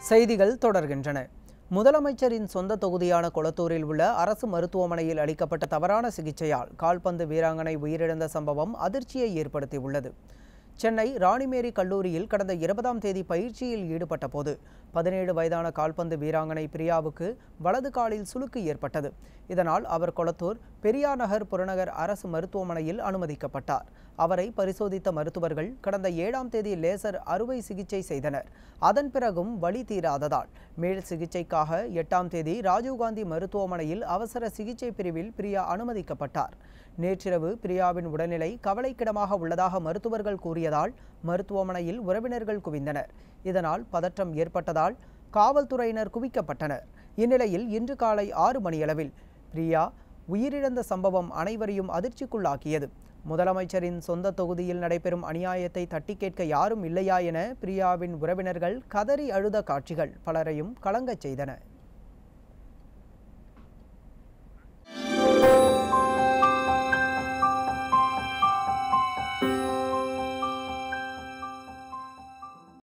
செய்திகள் தொடர்கின்றன முதலமைச்சரின் சொந்த தொகுதியான கொளத்தூரில் உள்ள அரசு மருத்துவமனையில் அளிக்கப்பட்ட தவறான சிகிச்சையால் கால்பந்து வீராங்கனை உயிரிழந்த சம்பவம் அதிர்ச்சியை ஏற்படுத்தியுள்ளது சென்னை ராணிமேரி கல்லூரியில் கடந்த இருபதாம் தேதி பயிற்சியில் ஈடுபட்ட போது பதினேழு வயதான கால்பந்து வீராங்கனை பிரியாவுக்கு வலது காலில் சுளுக்கு ஏற்பட்டது இதனால் அவர் கொளத்தூர் பெரியார் நகர் புறநகர் அரசு மருத்துவமனையில் அனுமதிக்கப்பட்டார் அவரை பரிசோதித்த மருத்துவர்கள் கடந்த ஏழாம் தேதி லேசர் அறுவை சிகிச்சை செய்தனர் அதன் பிறகும் வலி தீராததால் மேல் சிகிச்சைக்காக எட்டாம் தேதி ராஜீவ்காந்தி மருத்துவமனையில் அவசர சிகிச்சை பிரிவில் பிரியா அனுமதிக்கப்பட்டார் நேற்றிரவு பிரியாவின் உடல்நிலை கவலைக்கிடமாக உள்ளதாக மருத்துவர்கள் கூறியதால் மருத்துவமனையில் உறவினர்கள் குவிந்தனர் இதனால் பதற்றம் ஏற்பட்டதால் காவல்துறையினர் குவிக்கப்பட்டனர் இந்நிலையில் இன்று காலை ஆறு மணியளவில் பிரியா உயிரிழந்த சம்பவம் அனைவரையும் அதிர்ச்சிக்குள்ளாக்கியது முதலமைச்சரின் சொந்த தொகுதியில் நடைபெறும் அநியாயத்தை தட்டி கேட்க யாரும் இல்லையா என பிரியாவின் உறவினர்கள் கதறி அழுத காட்சிகள் பலரையும் கலங்கச் செய்தன